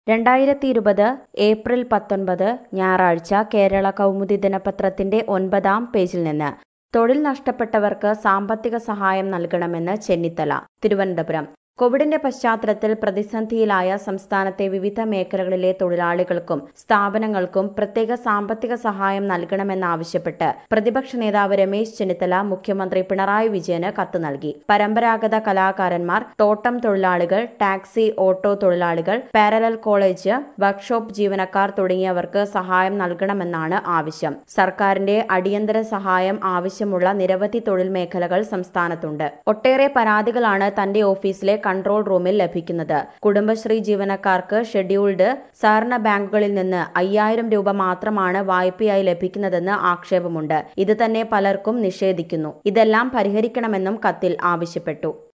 രണ്ടായിരത്തി ഇരുപത് ഏപ്രിൽ പത്തൊൻപത് ഞായറാഴ്ച കേരള കൗമുദി ദിനപത്രത്തിന്റെ ഒൻപതാം പേജിൽ നിന്ന് തൊഴിൽ നഷ്ടപ്പെട്ടവർക്ക് സാമ്പത്തിക സഹായം നൽകണമെന്ന് ചെന്നിത്തല തിരുവനന്തപുരം കോവിഡിന്റെ പശ്ചാത്തലത്തിൽ പ്രതിസന്ധിയിലായ സംസ്ഥാനത്തെ വിവിധ മേഖലകളിലെ തൊഴിലാളികൾക്കും സ്ഥാപനങ്ങൾക്കും പ്രത്യേക സാമ്പത്തിക സഹായം നൽകണമെന്നാവശ്യപ്പെട്ട് പ്രതിപക്ഷ നേതാവ് രമേശ് ചെന്നിത്തല മുഖ്യമന്ത്രി പിണറായി വിജയന് കത്ത് നൽകി പരമ്പരാഗത കലാകാരന്മാർ തോട്ടം തൊഴിലാളികൾ ടാക്സി ഓട്ടോ തൊഴിലാളികൾ പാരലൽ കോളേജ് വർക്ക്ഷോപ്പ് ജീവനക്കാർ തുടങ്ങിയവർക്ക് സഹായം നൽകണമെന്നാണ് ആവശ്യം സർക്കാരിന്റെ അടിയന്തര സഹായം ആവശ്യമുള്ള നിരവധി തൊഴിൽ മേഖലകൾ സംസ്ഥാനത്തുണ്ട് ഒട്ടേറെ പരാതികളാണ് തന്റെ ഓഫീസിലെ കൺട്രോൾ റൂമിൽ ലഭിക്കുന്നത് കുടുംബശ്രീ ജീവനക്കാർക്ക് ഷെഡ്യൂൾഡ് സഹകരണ ബാങ്കുകളിൽ നിന്ന് അയ്യായിരം രൂപ മാത്രമാണ് വായ്പയായി ലഭിക്കുന്നതെന്ന് ആക്ഷേപമുണ്ട് ഇത് തന്നെ പലർക്കും നിഷേധിക്കുന്നു ഇതെല്ലാം പരിഹരിക്കണമെന്നും കത്തിൽ ആവശ്യപ്പെട്ടു